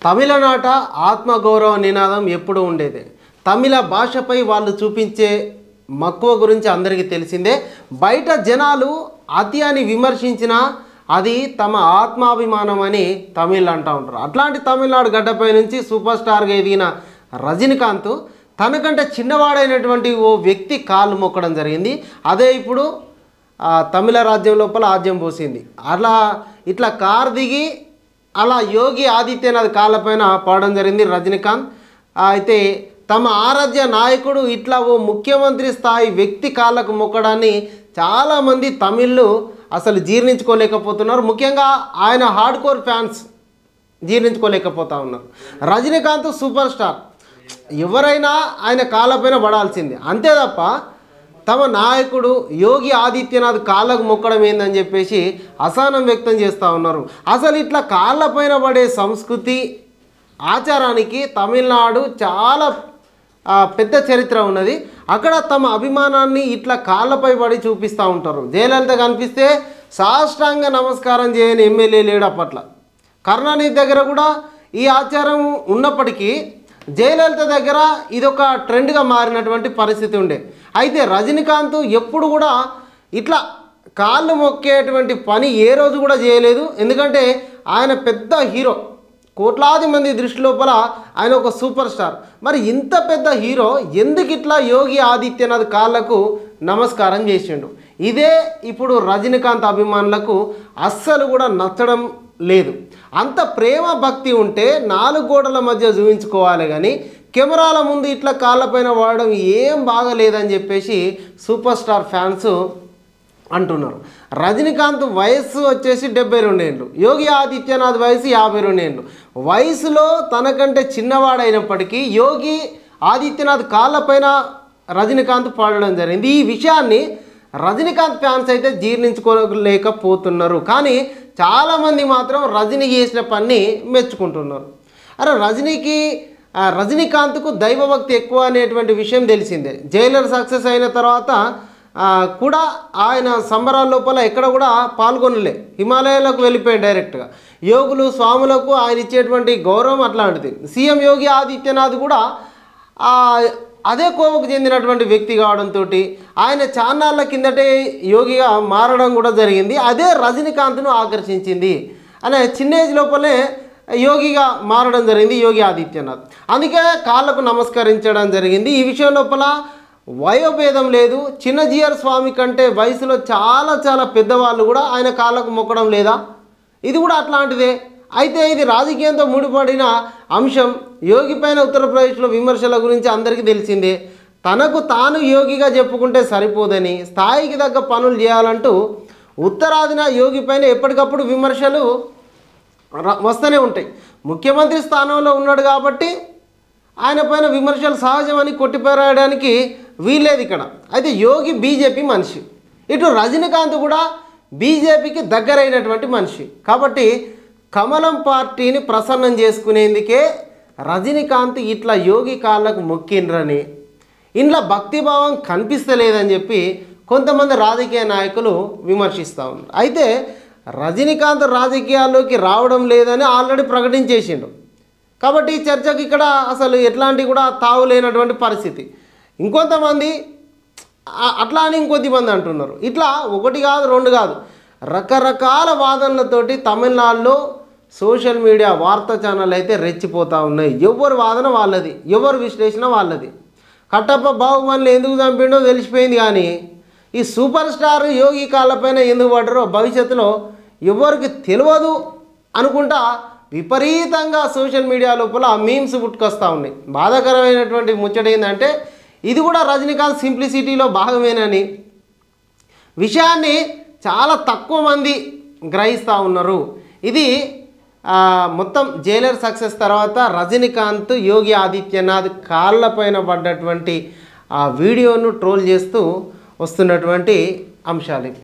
తమిళనాట ఆత్మగౌరవ నినాదం ఎప్పుడూ ఉండేది తమిళ భాషపై వాళ్ళు చూపించే మక్కువ గురించి అందరికీ తెలిసిందే బయట జనాలు అతి అని విమర్శించినా అది తమ ఆత్మాభిమానం అని తమిళ్ అంటూ ఉంటారు అట్లాంటి తమిళనాడు గడ్డపై నుంచి సూపర్ స్టార్గా ఎదిగిన రజనీకాంత్ తనకంటే చిన్నవాడైనటువంటి ఓ వ్యక్తి కాళ్ళు మొక్కడం జరిగింది అదే ఇప్పుడు ఆ, తమిళ రాజ్యం లోపల ఆజ్యం పోసింది అలా ఇట్లా కార్ దిగి అలా యోగి ఆదిత్యనాథ్ కాళ్ళపైన పడడం జరిగింది రజనీకాంత్ ఆ, అయితే తమ ఆరాధ్య నాయకుడు ఇట్లా ఓ ముఖ్యమంత్రి స్థాయి వ్యక్తి కాళ్ళకు మొక్కడాన్ని చాలామంది తమిళ్లు అసలు జీర్ణించుకోలేకపోతున్నారు ముఖ్యంగా ఆయన హార్డ్ కోర్ ఫ్యాన్స్ జీర్ణించుకోలేకపోతా ఉన్నారు రజనీకాంత్ సూపర్ స్టార్ ఎవరైనా ఆయన కాళ్ళపైన పడాల్సిందే అంతే తప్ప తమ నాయకుడు యోగి ఆదిత్యనాథ్ కాళ్ళకు మొక్కడం ఏందని చెప్పేసి అసహనం వ్యక్తం చేస్తూ ఉన్నారు అసలు ఇట్లా కాళ్ళపైన పడే సంస్కృతి ఆచారానికి తమిళనాడు చాలా ఆ, పెద్ద చరిత్ర ఉన్నది అక్కడ తమ అభిమానాన్ని ఇట్లా కాళ్ళపై పడి చూపిస్తూ ఉంటారు జయలలిత కనిపిస్తే సాష్టాంగ నమస్కారం చేయని ఎమ్మెల్యే లేడు అప్పట్లో కరుణానిధి దగ్గర కూడా ఈ ఆచారం ఉన్నప్పటికీ జయలలిత దగ్గర ఇదొక ట్రెండ్గా మారినటువంటి పరిస్థితి ఉండే అయితే రజనీకాంత్ ఎప్పుడు కూడా ఇట్లా కాళ్ళు మొక్కేటువంటి పని ఏ రోజు కూడా చేయలేదు ఎందుకంటే ఆయన పెద్ద హీరో కోట్లాది మంది దృష్టి లోపల ఆయన ఒక సూపర్ స్టార్ మరి ఇంత పెద్ద హీరో ఎందుకు ఇట్లా యోగి ఆదిత్యనాథ్ కాళ్ళకు నమస్కారం చేసిండు ఇదే ఇప్పుడు రజనీకాంత్ అభిమానులకు అస్సలు కూడా నచ్చడం లేదు అంత ప్రేమ భక్తి ఉంటే నాలుగు గోడల మధ్య చూపించుకోవాలి కానీ కెమెరాల ముందు ఇట్లా కాళ్ళపైన వాడడం ఏం బాగలేదని చెప్పేసి సూపర్ స్టార్ ఫ్యాన్స్ అంటున్నారు రజనీకాంత్ వయస్సు వచ్చేసి డెబ్బై రెండేళ్ళు యోగి ఆదిత్యనాథ్ వయసు యాభై రెండేళ్ళు వయసులో తనకంటే చిన్నవాడైనప్పటికీ యోగి ఆదిత్యనాథ్ కాళ్ళపైన రజనీకాంత్ పాడడం జరిగింది ఈ విషయాన్ని రజనీకాంత్ ఫ్యాన్స్ అయితే జీర్ణించుకోలేకపోతున్నారు కానీ చాలామంది మాత్రం రజనీ చేసిన పని మెచ్చుకుంటున్నారు అరే రజనీకి ఆ, రజనీకాంత్కు దైవభక్తి ఎక్కువ అనేటువంటి విషయం తెలిసిందే జైలర్ సక్సెస్ అయిన తర్వాత ఆ, కూడా ఆయన సంబరాల లోపల ఎక్కడ కూడా పాల్గొనలే హిమాలయాలకు వెళ్ళిపోయాడు డైరెక్ట్గా యోగులు స్వాములకు ఆయన ఇచ్చేటువంటి గౌరవం అట్లాంటిది సీఎం యోగి ఆదిత్యనాథ్ కూడా ఆ, అదే కోవకు చెందినటువంటి వ్యక్తి కావడంతో ఆయన చాన్నాళ్ళ కిందటే యోగిగా మారడం కూడా జరిగింది అదే రజనీకాంత్ను ఆకర్షించింది అనే చిన్న ఏజ్ లోపలే యోగిగా మారడం జరిగింది యోగి ఆదిత్యనాథ్ అందుకే కాళ్ళకు నమస్కరించడం జరిగింది ఈ విషయం లోపల వయోభేదం లేదు చిన్నజీయర్ స్వామి కంటే వయసులో చాలా చాలా పెద్దవాళ్ళు కూడా ఆయన కాళ్ళకు మొక్కడం లేదా ఇది కూడా అట్లాంటిదే అయితే ఇది రాజకీయంతో ముడిపడిన అంశం యోగి పైన ఉత్తరప్రదేశ్లో విమర్శల గురించి అందరికీ తెలిసిందే తనకు తాను యోగిగా చెప్పుకుంటే సరిపోదని స్థాయికి తగ్గ పనులు చేయాలంటూ ఉత్తరాదిన యోగి పైన ఎప్పటికప్పుడు విమర్శలు ర- వస్తూనే ఉంటాయి ముఖ్యమంత్రి స్థానంలో ఉన్నాడు కాబట్టి ఆయన పైన విమర్శలు సహజమని కొట్టిపారేయడానికి వీల్లేదు ఇక్కడ అయితే యోగి బీజేపీ మనిషి ఇటు రజనీకాంత్ కూడా బీజేపీకి దగ్గరైనటువంటి మనిషి కాబట్టి కమలం పార్టీని ప్రసన్నం చేసుకునేందుకే రజనీకాంత్ ఇట్లా యోగి కాళ్ళకు మొక్కిండ్రని ఇంట్లో భక్తిభావం కనిపిస్తలేదని చెప్పి కొంతమంది రాజకీయ నాయకులు విమర్శిస్తూ ఉన్నారు అయితే రజనీకాంత్ రాజకీయాల్లోకి రావడం లేదని ఆల్రెడీ ప్రకటించేసిండు కాబట్టి ఈ చర్చకు ఇక్కడ అసలు ఎట్లాంటి కూడా తావు లేనటువంటి పరిస్థితి ఇంకొంతమంది ఆ- అట్లా అని ఇంకొద్దిమంది అంటున్నారు ఇట్లా ఒకటి కాదు రెండు కాదు రకరకాల వాదనలతోటి తమిళనాడులో సోషల్ మీడియా వార్తా ఛానల్ అయితే రెచ్చిపోతూ ఉన్నాయి ఎవరి వాదన వాళ్ళది ఎవరి విశ్లేషణ వాళ్ళది కట్టప్ప బాహుబలిని ఎందుకు చంపిండో తెలిసిపోయింది కానీ ఈ సూపర్ స్టార్ యోగి కాళ్ళపైన ఎందుకు పడ్డారో భవిష్యత్తులో ఎవరికి తెలియదు అనుకుంటా విపరీతంగా సోషల్ మీడియా లోపల మీమ్స్ పుట్టుకొస్తూ ఉన్నాయి బాధాకరమైనటువంటి ముచ్చట ఏంటంటే ఇది కూడా రజనీకాంత్ సింప్లిసిటీలో భాగమేనని విషయాన్ని చాలా తక్కువ మంది గ్రహిస్తూ ఉన్నారు ఇది ఆ, మొత్తం జైలర్ సక్సెస్ తర్వాత రజనీకాంత్ యోగి ఆదిత్యనాథ్ కాళ్ళపైన పడ్డటువంటి ఆ వీడియోను ట్రోల్ చేస్తూ వస్తున్నటువంటి అంశాలు ఇవి.